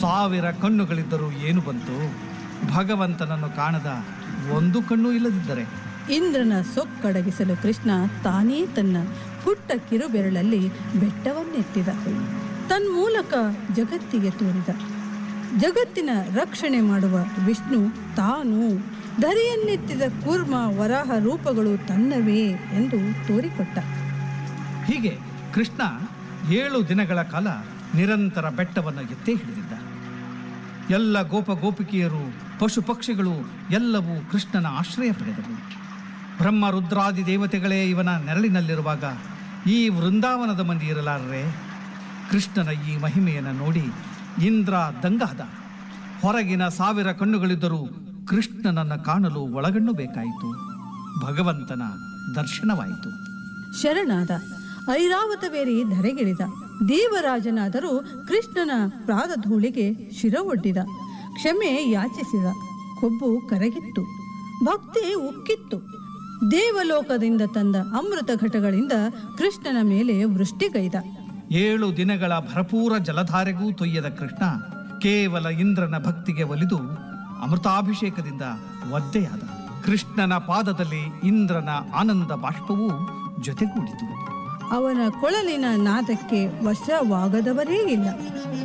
ಸಾವಿರ ಕಣ್ಣುಗಳಿದ್ದರೂ ಏನು ಬಂತು ಭಗವಂತನನ್ನು ಕಾಣದ ಒಂದು ಕಣ್ಣು ಇಲ್ಲದಿದ್ದರೆ ಇಂದ್ರನ ಸೊಕ್ಕಡಗಿಸಲು ಕೃಷ್ಣ ತಾನೇ ತನ್ನ ಪುಟ್ಟ ಕಿರುಬೆರಳಲ್ಲಿ ಬೆಟ್ಟವನ್ನೆತ್ತಿದ ತನ್ಮೂಲಕ ಜಗತ್ತಿಗೆ ತೋರಿದ ಜಗತ್ತಿನ ರಕ್ಷಣೆ ಮಾಡುವ ವಿಷ್ಣು ತಾನು ಧರೆಯನ್ನೆತ್ತಿದ ಕೂರ್ಮ ವರಾಹ ರೂಪಗಳು ತನ್ನವೇ ಎಂದು ತೋರಿಕೊಟ್ಟ ಹೀಗೆ ಕೃಷ್ಣ ಏಳು ದಿನಗಳ ಕಾಲ ನಿರಂತರ ಬೆಟ್ಟವನ್ನು ಎತ್ತೇ ಹಿಡಿದಿದ್ದ ಎಲ್ಲ ಗೋಪ ಗೋಪಿಕೆಯರು ಪಶು ಪಕ್ಷಿಗಳು ಎಲ್ಲವೂ ಕೃಷ್ಣನ ಆಶ್ರಯ ಪಡೆದವು ಬ್ರಹ್ಮ ರುದ್ರಾದಿ ದೇವತೆಗಳೇ ಇವನ ನೆರಳಿನಲ್ಲಿರುವಾಗ ಈ ವೃಂದಾವನದ ಮಂದಿ ಇರಲಾರರೆ ಕೃಷ್ಣನ ಈ ಮಹಿಮೆಯನ್ನು ನೋಡಿ ಇಂದ್ರ ದಂಗಾದ ಹೊರಗಿನ ಸಾವಿರ ಕಣ್ಣುಗಳಿದ್ದರೂ ಕೃಷ್ಣನನ್ನು ಕಾಣಲು ಒಳಗಣ್ಣು ಬೇಕಾಯಿತು ಭಗವಂತನ ದರ್ಶನವಾಯಿತು ಶರಣಾದ ಐರಾವತವೇರಿ ಧರೆಗಿಳಿದ ದೇವರಾಜನಾದರೂ ಕೃಷ್ಣನ ಪ್ರಾದಧೂಳಿಗೆ ಶಿರವೊಡ್ಡಿದ ಕ್ಷಮೆ ಯಾಚಿಸಿದ ಕೊಬ್ಬು ಕರಗಿತ್ತು ಭಕ್ತಿ ಉಕ್ಕಿತ್ತು ದೇವಲೋಕದಿಂದ ತಂದ ಅಮೃತ ಘಟಗಳಿಂದ ಕೃಷ್ಣನ ಮೇಲೆ ವೃಷ್ಟಿಗೈದ ಏಳು ದಿನಗಳ ಭರಪೂರ ಜಲಧಾರೆಗೂ ತೊಯ್ಯದ ಕೃಷ್ಣ ಕೇವಲ ಇಂದ್ರನ ಭಕ್ತಿಗೆ ಒಲಿದು ಅಮೃತಾಭಿಷೇಕದಿಂದ ಒದ್ದೆಯಾದ ಕೃಷ್ಣನ ಪಾದದಲ್ಲಿ ಇಂದ್ರನ ಆನಂದ ಬಾಷ್ಪವೂ ಜೊತೆಗೂಡಿತು ಅವನ ಕೊಳಲಿನ ನಾದಕ್ಕೆ ವಶವಾಗದವರೇ ಇಲ್ಲ